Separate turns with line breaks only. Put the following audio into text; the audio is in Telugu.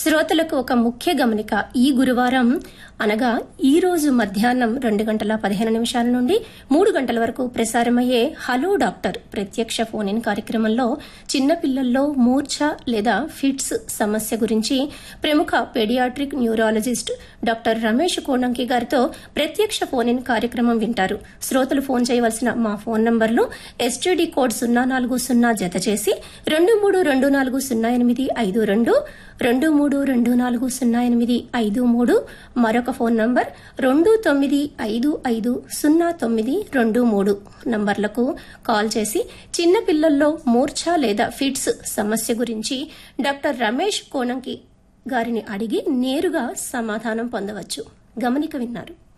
శ్రోతలకు ఒక ముఖ్య గమనిక ఈ గురువారం అనగా ఈ రోజు మధ్యాహ్నం రెండు గంటల పదిహేను నిమిషాల నుండి మూడు గంటల వరకు ప్రసారమయ్యే హలో డాక్టర్ ప్రత్యక్ష ఫోన్ ఇన్ కార్యక్రమంలో చిన్నపిల్లల్లో మూర్ఛ లేదా ఫిట్స్ సమస్య గురించి ప్రముఖ paediatric neurologist doctor Ramesh Konanki గారితో ప్రత్యక్ష ఫోన్ ఇన్ కార్యక్రమం వింటారు శ్రోతలు ఫోన్ చేయవలసిన మా ఫోన్ నంబర్లు ఎస్టీడీ కోడ్ సున్నా నాలుగు సున్నా జత చేసి రెండు మూడు రెండు నాలుగు సున్నా ఎనిమిది ఐదు రెండు రెండు మూడు రెండు నాలుగు సున్నా ఎనిమిది ఐదు మూడు మరొక ఫోన్ నంబర్ రెండు తొమ్మిది ఐదు ఐదు సున్నా తొమ్మిది రెండు మూడు నంబర్లకు కాల్ చేసి చిన్న పిల్లల్లో మూర్ఛ లేదా ఫిట్స్ సమస్య గురించి డాక్టర్ రమేష్ కోణంకి గారిని అడిగి నేరుగా సమాధానం పొందవచ్చు గమనిక విన్నారు